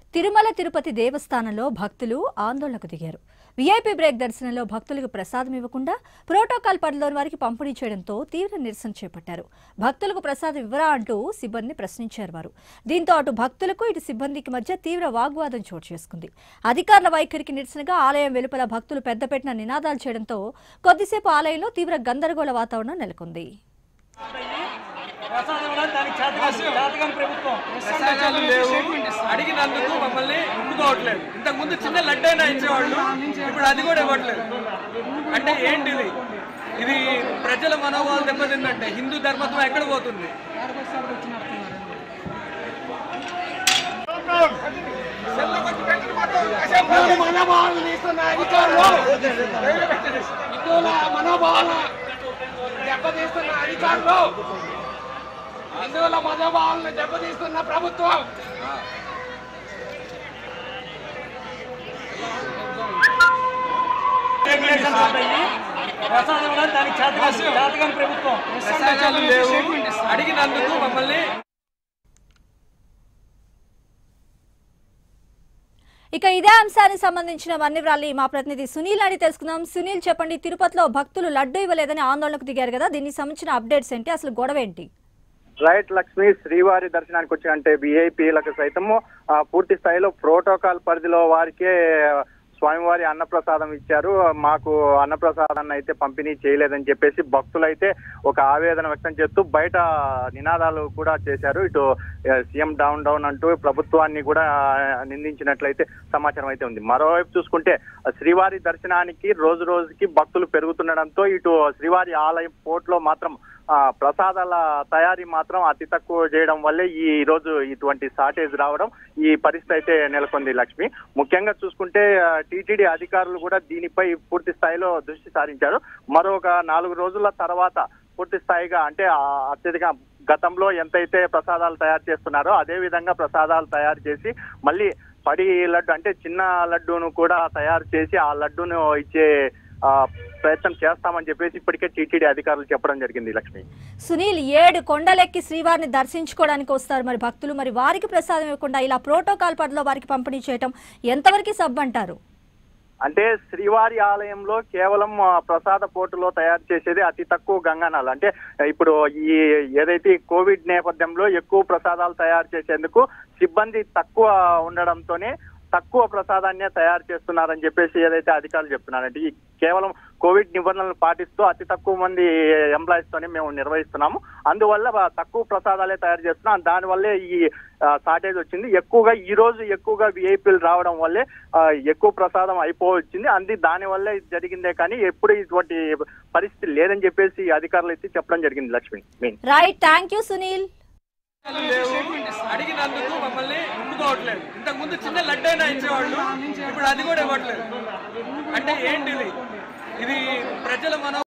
తిరుమల తిరుపతి దేవస్థానంలో భక్తులు ఆందోళనకు దిగారు వీఐపీ బ్రేక్ దర్శనంలో భక్తులకు ప్రసాదం ఇవ్వకుండా ప్రోటోకాల్ పరిధిలోని వారికి పంపిణీ చేయడంతో తీవ్ర నిరసన చేపట్టారు భక్తులకు ప్రసాదం ఇవ్వరా అంటూ సిబ్బందిని ప్రశ్నించారు వారు దీంతో అటు భక్తులకు ఇటు సిబ్బందికి మధ్య తీవ్ర వాగ్వాదం చోటు చేసుకుంది అధికారుల వైఖరికి నిరసనగా ఆలయం వెలుపల భక్తులు పెద్దపెట్టిన నినాదాలు చేయడంతో కొద్దిసేపు ఆలయంలో తీవ్ర గందరగోళ వాతావరణం నెలకొంది ప్రసాదం ఇవ్వడానికి దానికి చేతకాని చేతకాని ప్రభుత్వం ప్రసాదాలు లేవు అడిగినందుకు మమ్మల్ని ఒప్పుకోవట్లేదు ఇంతకు ముందు చిన్న లడ్డైనా ఇచ్చేవాళ్ళు ఇప్పుడు అది కూడా ఇవ్వట్లేదు అంటే ఏంటిది ఇది ప్రజల మనోభావాలు దెబ్బతిందంటే హిందూ ధర్మత్వం ఎక్కడ పోతుంది హిందువుల మనోభావాలను తీస్తున్న అధికారులు హిందువుల మనోభావాల దెబ్బతీస్తున్న అధికారులు హిందువుల మనోభావాలను దెబ్బతీస్తున్న ప్రభుత్వం రెగ్యులేషన్స్ ఉంటాయి ప్రసాదం ఇవ్వడానికి దానికి చేతకాని చేతకాని ప్రభుత్వం ప్రసాదాలు లేవు అడిగినందుకు మమ్మల్ని ఇక ఇదే అంశానికి సంబంధించిన వన్యవ్రాలి మా ప్రతినిధి సునీల్ అని తెలుసుకుందాం సునీల్ చెప్పండి తిరుపతిలో భక్తులు లడ్డు ఇవ్వలేదని ఆందోళనకు దిగారు కదా దీనికి సంబంధించిన అప్డేట్స్ ఏంటి అసలు గొడవ ఏంటి రైట్ లక్ష్మి శ్రీవారి దర్శనానికి వచ్చి అంటే విఐపీలకు సైతము ఆ, పూర్తి స్థాయిలో ప్రోటోకాల్ పరిధిలో వారికే స్వామివారి అన్నప్రసాదం ఇచ్చారు మాకు అన్నప్రసాదాన్ని అయితే పంపిణీ చేయలేదని చెప్పేసి భక్తులైతే ఒక ఆవేదన వ్యక్తం చేస్తూ బయట నినాదాలు కూడా చేశారు ఇటు ఆ, సీఎం డౌన్ డౌన్ అంటూ ప్రభుత్వాన్ని కూడా ఆ, నిందించినట్లయితే సమాచారం అయితే ఉంది మరోవైపు చూసుకుంటే ఆ, శ్రీవారి దర్శనానికి రోజు రోజుకి భక్తులు పెరుగుతుండడంతో ఇటు శ్రీవారి ఆలయం పోర్ట్లో మాత్రం ఆ, ప్రసాదాల తయారీ మాత్రం అతి తక్కువ చేయడం వల్లే ఈ రోజు ఇటువంటి షార్టేజ్ రావడం ఈ పరిస్థితి అయితే నెలకొంది లక్ష్మి ముఖ్యంగా చూసుకుంటే టీటీడీ అధికారులు కూడా దీనిపై పూర్తి స్థాయిలో దృష్టి సారించారు మరొక నాలుగు రోజుల తర్వాత పూర్తి స్థాయిగా అంటే ఆ, అత్యధిక గతంలో ఎంతైతే ప్రసాదాలు తయారు చేస్తున్నారో అదే విధంగా ప్రసాదాలు తయారు చేసి మళ్ళీ పడి లడ్డు అంటే చిన్న లడ్డూను కూడా తయారు చేసి ఆ లడ్డూను ఇచ్చే ఆ, ప్రయత్నం చేస్తామని చెప్పేసి ఇప్పటికే టీటీడీ అధికారులు చెప్పడం జరిగింది లక్ష్మి సునీల్ ఏడు కొండలెక్కి శ్రీవారిని దర్శించుకోవడానికి వస్తారు మరి భక్తులు మరి వారికి ప్రసాదం ఇవ్వకుండా ఇలా ప్రోటోకాల్ పరిధిలో వారికి పంపిణీ చేయటం ఎంతవరకు సబ్ అంటారు అంటే శ్రీవారి ఆలయంలో కేవలం ఆ, ప్రసాద పోటులో తయారు చేసేది అతి తక్కువ గంగానాలు అంటే ఇప్పుడు ఈ ఏదైతే ఈ కోవిడ్ నేపథ్యంలో ఎక్కువ ప్రసాదాలు తయారు చేసేందుకు సిబ్బంది తక్కువ ఉండడంతోనే తక్కువ ప్రసాదాన్నే తయారు చేస్తున్నారని చెప్పేసి ఏదైతే అధికారులు చెప్తున్నారంటే ఈ కేవలం కోవిడ్ నిబంధనలు పాటిస్తూ అతి తక్కువ మంది ఎంప్లాయీస్ తోనే మేము నిర్వహిస్తున్నాము అందువల్ల బా- తక్కువ ప్రసాదాలే తయారు చేస్తున్నాం దానివల్లే ఈ షార్టేజ్ వచ్చింది ఎక్కువగా ఈ రోజు ఎక్కువగా విఐపీలు రావడం వల్లే ఆ, ఎక్కువ ప్రసాదం అయిపోవచ్చింది అంది దాని వల్లే ఇది జరిగిందే కానీ ఎప్పుడు ఇటువంటి పరిస్థితి లేదని చెప్పేసి అధికారులు అయితే చెప్పడం జరిగింది Lakshmi main right thank you Sunil లేవు అడిగినందుకు మమ్మల్ని ఒప్పుకోవట్లేదు ఇంతకు ముందు చిన్న లడ్డైనా ఇచ్చేవాళ్ళు ఇప్పుడు అది కూడా ఇవ్వట్లేదు అంటే ఏంటిది ఇది ప్రజల మనో